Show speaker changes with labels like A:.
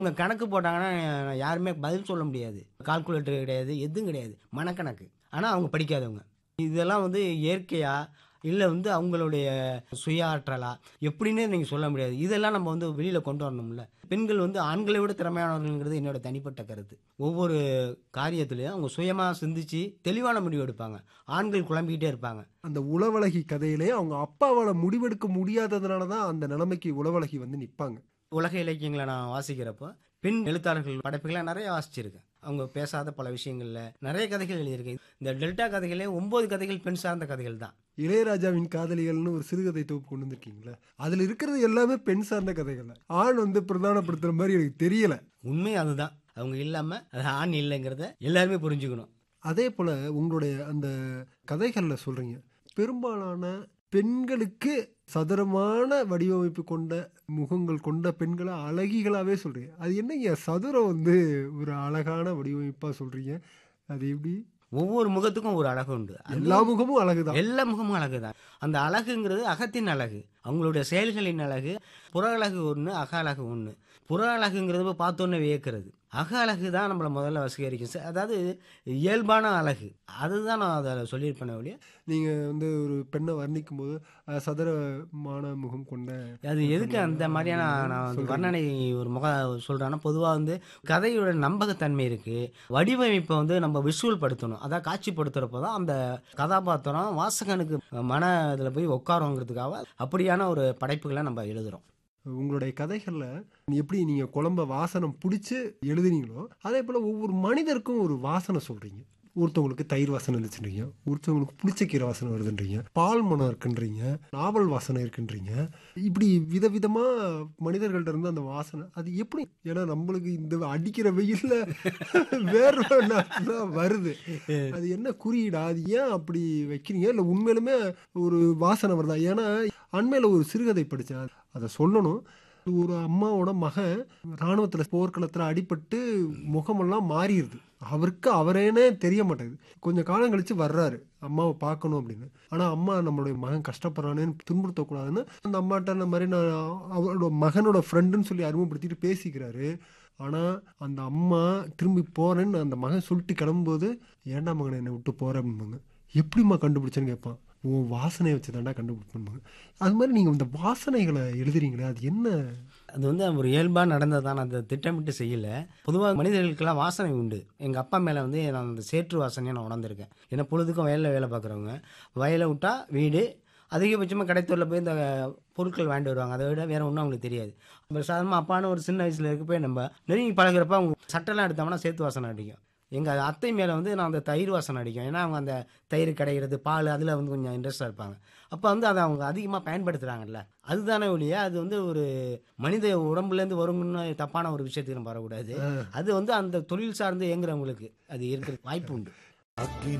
A: உங்க கணக்கு போட்டாங்கன்னா யாருமே பதில் சொல்ல முடியாது கால்குலேட்டர் கிடையாது எதுவும் கிடையாது மனக்கணக்கு ஆனால் அவங்க படிக்காதவங்க இதெல்லாம் வந்து இயற்கையா இல்லை வந்து அவங்களுடைய சுய ஆற்றலா எப்படின்னே நீங்கள் சொல்ல முடியாது இதெல்லாம் நம்ம வந்து வெளியில் கொண்டு வரணும்ல பெண்கள் வந்து ஆண்களை விட திறமையானவர்கள்ங்கிறது என்னோட தனிப்பட்ட கருத்து ஒவ்வொரு காரியத்திலையும் அவங்க சுயமாக சிந்திச்சு தெளிவான முடிவு எடுப்பாங்க ஆண்கள் குழம்பிக்கிட்டே இருப்பாங்க
B: அந்த உளவழகி கதையிலே அவங்க அப்பாவால முடிவெடுக்க முடியாததுனால தான் அந்த நிலைமைக்கு உளவழகி வந்து நிப்பாங்க
A: உலக இலக்கியங்களை நான் வாசிக்கிறப்போ பெண் எழுத்தாளர்கள் படைப்புகளை நிறைய வாசிச்சிருக்கேன் அவங்க பேசாத பல விஷயங்கள்ல நிறைய கதைகள் எழுதியிருக்கேன் இந்த டெல்டா கதைகளே ஒன்பது கதைகள் பெண் சார்ந்த கதைகள் தான்
B: இளையராஜாவின் காதலிகள்னு ஒரு சிறுகதை தொகுப்பு கொண்டு வந்திருக்கீங்களா அதுல இருக்கிறது எல்லாமே பெண் சார்ந்த கதைகள் தான். ஆண் வந்து பிரதானப்படுத்துற மாதிரி எனக்கு தெரியல
A: உண்மை அதுதான் அவங்க இல்லாம அது ஆண் இல்லைங்கிறத எல்லாருமே புரிஞ்சுக்கணும்
B: அதே போல உங்களுடைய அந்த கதைகள்ல சொல்றீங்க பெரும்பாலான பெண்களுக்கு சதுரமான வடிவமைப்பு கொண்ட முகங்கள் கொண்ட பெண்களை அழகிகளாவே சொல்றீங்க அது என்னங்க சதுரம் வந்து ஒரு அழகான வடிவமைப்பா சொல்றீங்க அது எப்படி
A: ஒவ்வொரு முகத்துக்கும் ஒரு அழகு உண்டு அது
B: எல்லா முகமும் அழகுதான்
A: எல்லா முகமும் அழகுதான் அந்த அழகுங்கிறது அகத்தின் அழகு அவங்களுடைய செயல்களின் அழகு புற அழகு ஒன்று அக அழகு ஒன்று புற அழகுங்கிறது பார்த்தோன்னே வியக்கிறது அக அழகு தான் நம்மளை முதல்ல வசீகரிக்கும் ச- அதாவது இயல்பான அழகு அதுதான் நான் அதை சொல்லியிருப்பேன் ஒழிய
B: நீங்க வந்து ஒரு பெண்ணை வர்ணிக்கும் போது அஹ், சதுரமான முகம் கொண்ட
A: அது எதுக்கு அந்த மாதிரியான நான் வந்து வர்ணனை ஒரு முக சொல்கிறேன்னா பொதுவாக வந்து கதையோட நம்பகத்தன்மை இருக்குது வடிவமைப்பை வந்து நம்ம விஷுவல் படுத்தணும் அதான் காட்சிப்படுத்துகிறப்போ தான் அந்த கதாபாத்திரம் வாசகனுக்கு மன இதில் போய் உட்காருங்கிறதுக்காக அப்படியான ஒரு படைப்புகளை நம்ம எழுதுகிறோம்
B: உங்களுடைய கதைகள்ல எப்படி நீங்க குழம்ப வாசனம் பிடிச்சி எழுதுனீங்களோ அதே போல ஒவ்வொரு மனிதருக்கும் ஒரு வாசனை சொல்றீங்க ஒருத்தவங்களுக்கு தயிர் வாசனை இருந்துச்சுன்றீங்க ஒருத்தவங்களுக்கு புளிச்ச கீரை வாசனை வருதுன்றீங்க பால் மனம் இருக்குன்றீங்க நாவல் வாசனை இருக்குன்றீங்க இப்படி விதவிதமா மனிதர்கள்ட்ட இருந்து அந்த வாசனை அது எப்படி ஏன்னா நம்மளுக்கு இந்த அடிக்கிற வெயில்ல வேர்வை நாத்தம் வருது அது என்ன குறியீடா அது ஏன் அப்படி வைக்கிறீங்க இல்லை உண்மையிலுமே ஒரு வாசனை வருதா ஏன்னா அண்மையில் ஒரு சிறுகதை படித்தேன் அதை சொல்லணும் ஒரு அம்மாவோட மகன் இராணுவத்தில் போர்க்களத்தில் அடிபட்டு முகமெல்லாம் மாறிடுது அவருக்கு அவரேனே தெரிய மாட்டேங்குது கொஞ்சம் காலம் கழிச்சு வர்றாரு அம்மாவை பார்க்கணும் அப்படின்னு ஆனால் அம்மா நம்மளுடைய மகன் கஷ்டப்படுறானேன்னு துன்புறுத்தக்கூடாதுன்னு அந்த அம்மாட்ட அந்த மாதிரி நான் அவரோட மகனோட ஃப்ரெண்டுன்னு சொல்லி அறிமுகப்படுத்திட்டு பேசிக்கிறாரு ஆனால் அந்த அம்மா திரும்பி போகிறேன்னு அந்த மகன் சொல்லிட்டு கிளம்பும்போது ஏன்டா மகனை என்னை விட்டு போகிறேன் அப்படிம்பாங்க எப்படிம்மா கண்டுபிடிச்சேன்னு கேட்பான் உன் வாசனையை வச்சு தாண்டா கண்டுபிடிப்பாங்க அது மாதிரி நீங்கள் இந்த வாசனைகளை எழுதுறீங்களே அது என்ன
A: அது வந்து ஒரு இயல்பாக நடந்தது நான் அதை திட்டமிட்டு செய்யலை பொதுவாக மனிதர்களுக்கெல்லாம் வாசனை உண்டு எங்கள் அப்பா மேலே வந்து நான் அந்த சேற்று வாசனையை நான் உணர்ந்திருக்கேன் ஏன்னா பொழுதுக்கும் வயலில் வேலை பார்க்குறவங்க வயலை விட்டா வீடு அதிகபட்சமாக கடைத்தூரில் போய் இந்த பொருட்கள் வாங்கிட்டு வருவாங்க அதை விட வேற ஒன்றும் அவங்களுக்கு தெரியாது நம்ம சாதாரணமாக அப்பான்னு ஒரு சின்ன வயசில் இருக்க போய் நம்ம நெருங்கி பழகுறப்ப அவங்க சட்டெல்லாம் எடுத்தோம்னா சேத்து வாசனை அடிக்கும் எங்கள் அத்தை மேலே வந்து நான் அந்த தயிர் வாசனை அடிக்கும் ஏன்னா அவங்க அந்த தயிர் கிடைக்கிறது பால் அதில் வந்து கொஞ்சம் இன்ட்ரெஸ்டாக இருப்பாங்க அப்போ வந்து அதை அவங்க அதிகமாக பயன்படுத்துகிறாங்கல்ல அதுதானே ஒழிய அது வந்து ஒரு மனித உடம்புலேருந்து வரும்னு தப்பான ஒரு விஷயத்துக்கு நம்ம வரக்கூடாது அது வந்து அந்த தொழில் சார்ந்து இயங்குறவங்களுக்கு அது இருக்கிற வாய்ப்பு உண்டு
C: அக்னி